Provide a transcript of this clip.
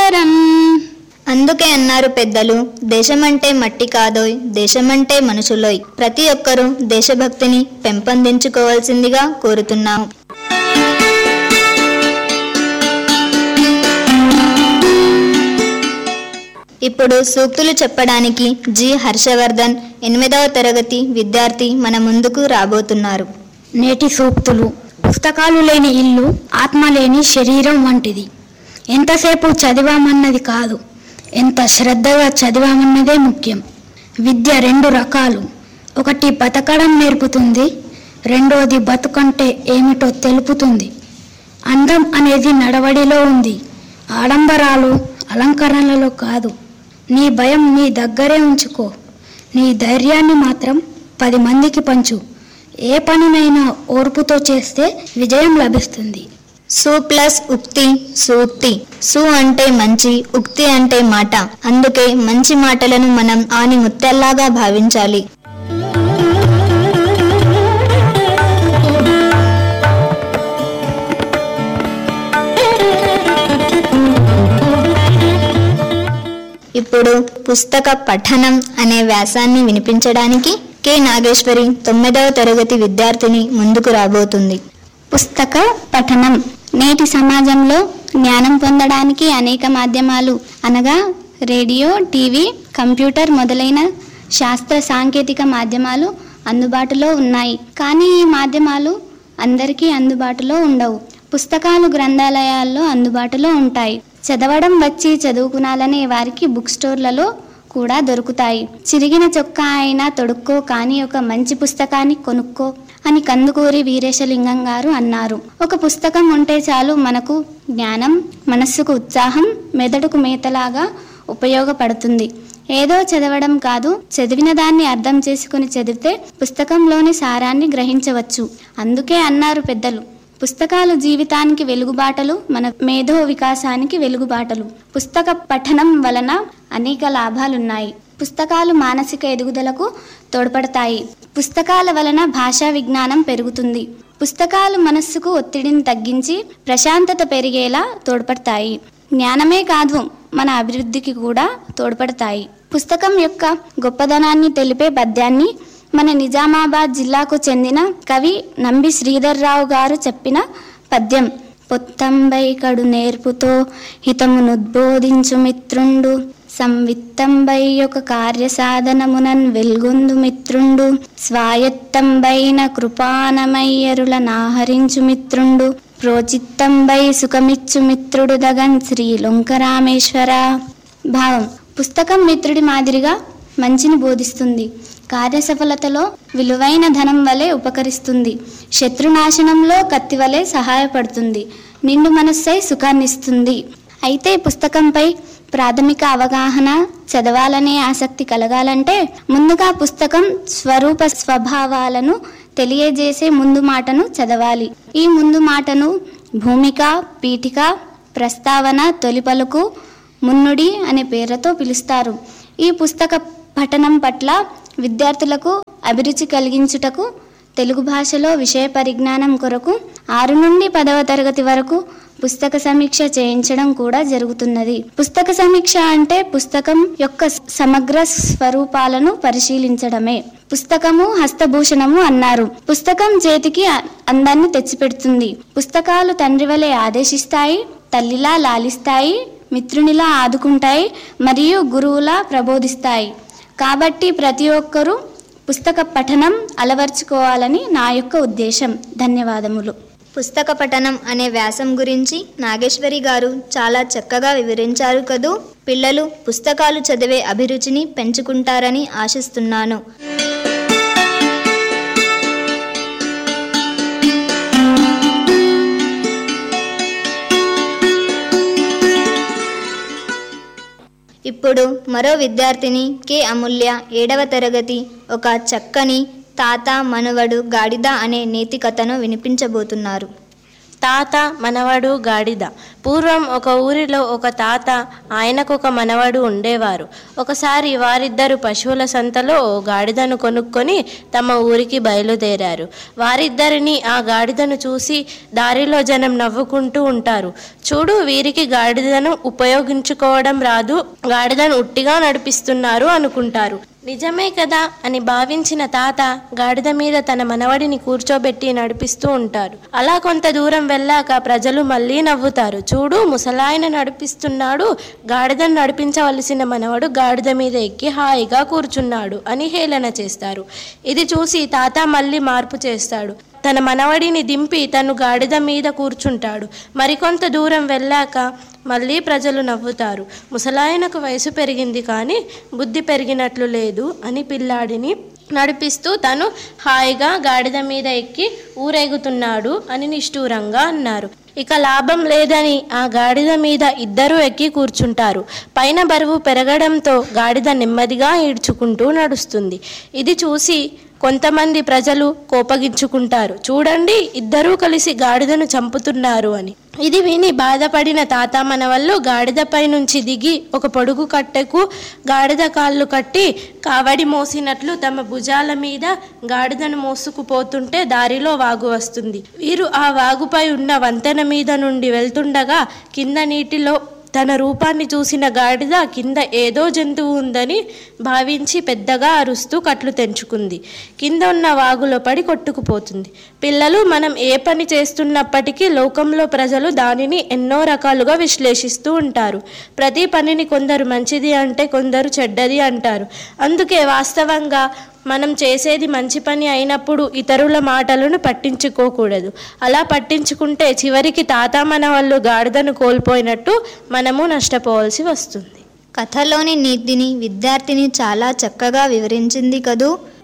సుందరం అందుకే అన్నారు పెద్దలు దేశమంటే మట్టి కాదోయ్ దేశమంటే మనుషులోయ్ ప్రతి ఒక్కరూ దేశభక్తిని పెంపొందించుకోవాల్సిందిగా కోరుతున్నాము ఇప్పుడు సూక్తులు చెప్పడానికి జి హర్షవర్ధన్ ఎనిమిదవ తరగతి విద్యార్థి మన ముందుకు రాబోతున్నారు నేటి సూక్తులు పుస్తకాలు లేని ఇల్లు ఆత్మ లేని శరీరం వంటిది ఎంతసేపు చదివామన్నది కాదు ఎంత శ్రద్ధగా చదివామన్నదే ముఖ్యం విద్య రెండు రకాలు ఒకటి బతకడం నేర్పుతుంది రెండోది బతుకంటే ఏమిటో తెలుపుతుంది అందం అనేది నడవడిలో ఉంది ఆడంబరాలు అలంకరణలలో కాదు నీ భయం నీ దగ్గరే ఉంచుకో నీ ధైర్యాన్ని మాత్రం పది మందికి పంచు ఏ పనినైనా ఓర్పుతో చేస్తే విజయం లభిస్తుంది సు ప్లస్ ఉక్తి సూక్తి సు అంటే మంచి ఉక్తి అంటే మాట అందుకే మంచి మాటలను మనం ఆని ముత్తెల్లాగా భావించాలి ఇప్పుడు పుస్తక పఠనం అనే వ్యాసాన్ని వినిపించడానికి కె నాగేశ్వరి తొమ్మిదవ తరగతి విద్యార్థిని ముందుకు రాబోతుంది పుస్తక పఠనం నేటి సమాజంలో జ్ఞానం పొందడానికి అనేక మాధ్యమాలు అనగా రేడియో టీవీ కంప్యూటర్ మొదలైన శాస్త్ర సాంకేతిక మాధ్యమాలు అందుబాటులో ఉన్నాయి కానీ ఈ మాధ్యమాలు అందరికీ అందుబాటులో ఉండవు పుస్తకాలు గ్రంథాలయాల్లో అందుబాటులో ఉంటాయి చదవడం వచ్చి చదువుకునాలనే వారికి బుక్ స్టోర్లలో కూడా దొరుకుతాయి చిరిగిన చొక్కా అయినా తొడుక్కో కానీ ఒక మంచి పుస్తకాన్ని కొనుక్కో అని కందుకూరి వీరేశలింగం గారు అన్నారు ఒక పుస్తకం ఉంటే చాలు మనకు జ్ఞానం మనస్సుకు ఉత్సాహం మెదడుకు మేతలాగా ఉపయోగపడుతుంది ఏదో చదవడం కాదు చదివిన దాన్ని అర్థం చేసుకుని చదివితే పుస్తకంలోని సారాన్ని గ్రహించవచ్చు అందుకే అన్నారు పెద్దలు పుస్తకాలు జీవితానికి వెలుగుబాటలు మన మేధో వికాసానికి వెలుగుబాటలు పుస్తక పఠనం వలన అనేక లాభాలున్నాయి పుస్తకాలు మానసిక ఎదుగుదలకు తోడ్పడతాయి పుస్తకాల వలన భాషా విజ్ఞానం పెరుగుతుంది పుస్తకాలు మనస్సుకు ఒత్తిడిని తగ్గించి ప్రశాంతత పెరిగేలా తోడ్పడతాయి జ్ఞానమే కాదు మన అభివృద్ధికి కూడా తోడ్పడతాయి పుస్తకం యొక్క గొప్పదనాన్ని తెలిపే పద్యాన్ని మన నిజామాబాద్ జిల్లాకు చెందిన కవి నంబి శ్రీధర్రావు గారు చెప్పిన పద్యం పొత్తంబై కడు నేర్పుతో హితమునుద్బోధించు మిత్రుండు సంవిత్తంబై ఒక కార్యసాధనమునన్ వెల్గొందు మిత్రుండు స్వాయత్తంబైన కృపానమయ్యరుల నాహరించు మిత్రుండు ప్రోచిత్తంబై సుఖమిచ్చు మిత్రుడు దగన్ శ్రీ లొంకరామేశ్వర భావం పుస్తకం మిత్రుడి మాదిరిగా మంచిని బోధిస్తుంది కార్యసఫలతలో విలువైన ధనం వలె ఉపకరిస్తుంది శత్రునాశనంలో కత్తి వలె సహాయపడుతుంది నిండు మనస్సై సుఖాన్నిస్తుంది అయితే పుస్తకంపై ప్రాథమిక అవగాహన చదవాలనే ఆసక్తి కలగాలంటే ముందుగా పుస్తకం స్వరూప స్వభావాలను తెలియజేసే ముందు మాటను చదవాలి ఈ ముందు మాటను భూమిక పీఠిక ప్రస్తావన తొలి పలుకు మున్నుడి అనే పేర్లతో పిలుస్తారు ఈ పుస్తక పఠనం పట్ల విద్యార్థులకు అభిరుచి కలిగించుటకు తెలుగు భాషలో విషయ పరిజ్ఞానం కొరకు ఆరు నుండి పదవ తరగతి వరకు పుస్తక సమీక్ష చేయించడం కూడా జరుగుతున్నది పుస్తక సమీక్ష అంటే పుస్తకం యొక్క సమగ్ర స్వరూపాలను పరిశీలించడమే పుస్తకము హస్తభూషణము అన్నారు పుస్తకం చేతికి అ- అందాన్ని తెచ్చిపెడుతుంది పుస్తకాలు తండ్రి వలె ఆదేశిస్తాయి తల్లిలా లాలిస్తాయి మిత్రునిలా ఆదుకుంటాయి మరియు గురువులా ప్రబోధిస్తాయి కాబట్టి ప్రతి ఒక్కరూ పుస్తక పఠనం అలవర్చుకోవాలని నా యొక్క ఉద్దేశం ధన్యవాదములు పుస్తక పఠనం అనే వ్యాసం గురించి నాగేశ్వరి గారు చాలా చక్కగా వివరించారు కదూ పిల్లలు పుస్తకాలు చదివే అభిరుచిని పెంచుకుంటారని ఆశిస్తున్నాను ఇప్పుడు మరో విద్యార్థిని కె అమూల్య ఏడవ తరగతి ఒక చక్కని తాత మనువడు గాడిద అనే నీతి కథను వినిపించబోతున్నారు తాత మనవడు గాడిద పూర్వం ఒక ఊరిలో ఒక తాత ఆయనకు ఒక మనవడు ఉండేవారు ఒకసారి వారిద్దరు పశువుల సంతలో ఓ గాడిదను కొనుక్కొని తమ ఊరికి బయలుదేరారు వారిద్దరిని ఆ గాడిదను చూసి దారిలో జనం నవ్వుకుంటూ ఉంటారు చూడు వీరికి గాడిదను ఉపయోగించుకోవడం రాదు గాడిదను ఉట్టిగా నడిపిస్తున్నారు అనుకుంటారు నిజమే కదా అని భావించిన తాత గాడిద మీద తన మనవడిని కూర్చోబెట్టి నడిపిస్తూ ఉంటారు అలా కొంత దూరం వెళ్ళాక ప్రజలు మళ్ళీ నవ్వుతారు చూడు ముసలాయన నడిపిస్తున్నాడు గాడిదను నడిపించవలసిన మనవడు గాడిద మీద ఎక్కి హాయిగా కూర్చున్నాడు అని హేళన చేస్తారు ఇది చూసి తాత మళ్ళీ మార్పు చేస్తాడు తన మనవడిని దింపి తను గాడిద మీద కూర్చుంటాడు మరికొంత దూరం వెళ్ళాక మళ్ళీ ప్రజలు నవ్వుతారు ముసలాయనకు వయసు పెరిగింది కానీ బుద్ధి పెరిగినట్లు లేదు అని పిల్లాడిని నడిపిస్తూ తను హాయిగా గాడిద మీద ఎక్కి ఊరేగుతున్నాడు అని నిష్ఠూరంగా అన్నారు ఇక లాభం లేదని ఆ గాడిద మీద ఇద్దరూ ఎక్కి కూర్చుంటారు పైన బరువు పెరగడంతో గాడిద నెమ్మదిగా ఈడ్చుకుంటూ నడుస్తుంది ఇది చూసి కొంతమంది ప్రజలు కోపగించుకుంటారు చూడండి ఇద్దరూ కలిసి గాడిదను చంపుతున్నారు అని ఇది విని బాధపడిన తాత మనవళ్ళు గాడిదపై నుంచి దిగి ఒక పొడుగు కట్టెకు గాడిద కాళ్ళు కట్టి కావడి మోసినట్లు తమ భుజాల మీద గాడిదను మోసుకుపోతుంటే దారిలో వాగు వస్తుంది వీరు ఆ వాగుపై ఉన్న వంతెన మీద నుండి వెళ్తుండగా కింద నీటిలో తన రూపాన్ని చూసిన గాడిద కింద ఏదో జంతువు ఉందని భావించి పెద్దగా అరుస్తూ కట్లు తెంచుకుంది కింద ఉన్న వాగులో పడి కొట్టుకుపోతుంది పిల్లలు మనం ఏ పని చేస్తున్నప్పటికీ లోకంలో ప్రజలు దానిని ఎన్నో రకాలుగా విశ్లేషిస్తూ ఉంటారు ప్రతి పనిని కొందరు మంచిది అంటే కొందరు చెడ్డది అంటారు అందుకే వాస్తవంగా మనం చేసేది మంచి పని అయినప్పుడు ఇతరుల మాటలను పట్టించుకోకూడదు అలా పట్టించుకుంటే చివరికి తాత మన వాళ్ళు గాడిదను కోల్పోయినట్టు మనము నష్టపోవాల్సి వస్తుంది కథలోని నీతిని విద్యార్థిని చాలా చక్కగా వివరించింది కదూ